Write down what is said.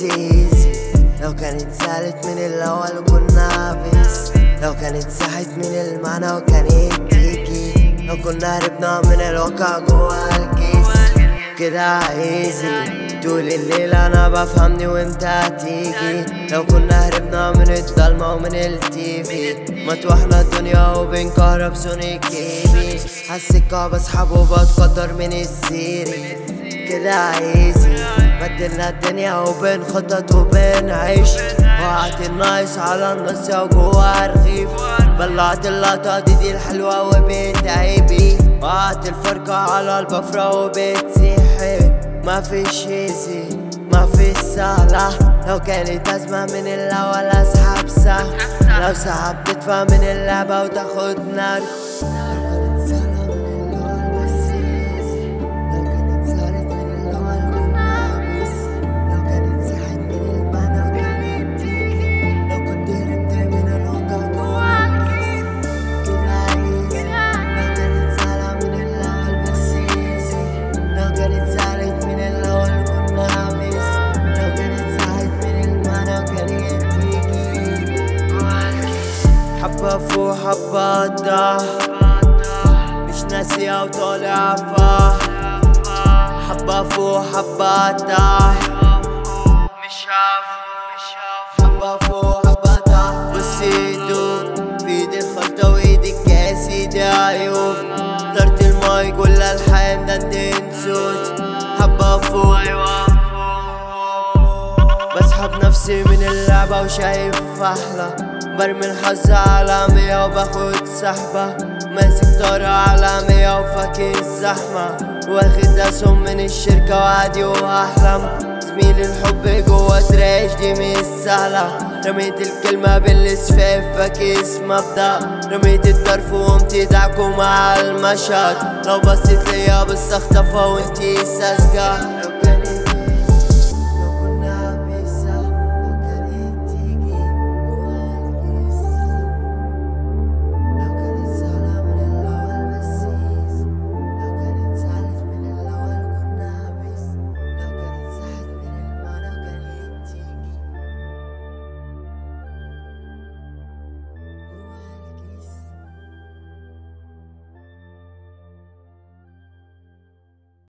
بس ايزي لو كانت سالت من الاول وكنا بيس لو كانت ساحت من المعنى وكانت تيجي لو كنا هربنا من الواقع جوا الكيس كده ايزي طول الليل انا بفهمني وانت هتيجي لو كنا هربنا من الضلمة ومن التيفي مطوحنا الدنيا وبنكهرب سونيك كيبي هالسكة بسحب وبتقدر من السيري كده عايزي بدلنا الدنيا وبنخطط وبنعيش وقعت النايس على النص وجوا رغيف بلعت اللقطة دي دي الحلوة وبيت عيبي وقعت الفرقة على البفرة وبتسيحي ما فيش ايزي ما فيش سهلة لو كانت أزمة من الأول أسحب سهل لو سحبت تدفع من اللعبة وتاخد نار حبة فوق حبة ضاع مش ناسية وطالع فا حبة فوق حبة ضاع مش حبة فوق حبة ضاع بص ايده في ايدي الخلطة وايدي الكاس ايدي عيوب طرت الماي كل الحياة ده صوت حبة فوق بسحب نفسي من اللعبة وشايف أحلى برمي الحظ على مية وباخد سحبة ماسك طارة على مية وفاكي الزحمة واخد أسهم من الشركة وعادي وأحلم زميل الحب جوا تراش دي مش سهلة رميت الكلمة بالاسفاف فاكس مبدأ رميت الطرف وقمت دعكو مع المشهد لو بصيت ليا بس اختفى وانتي ساذجة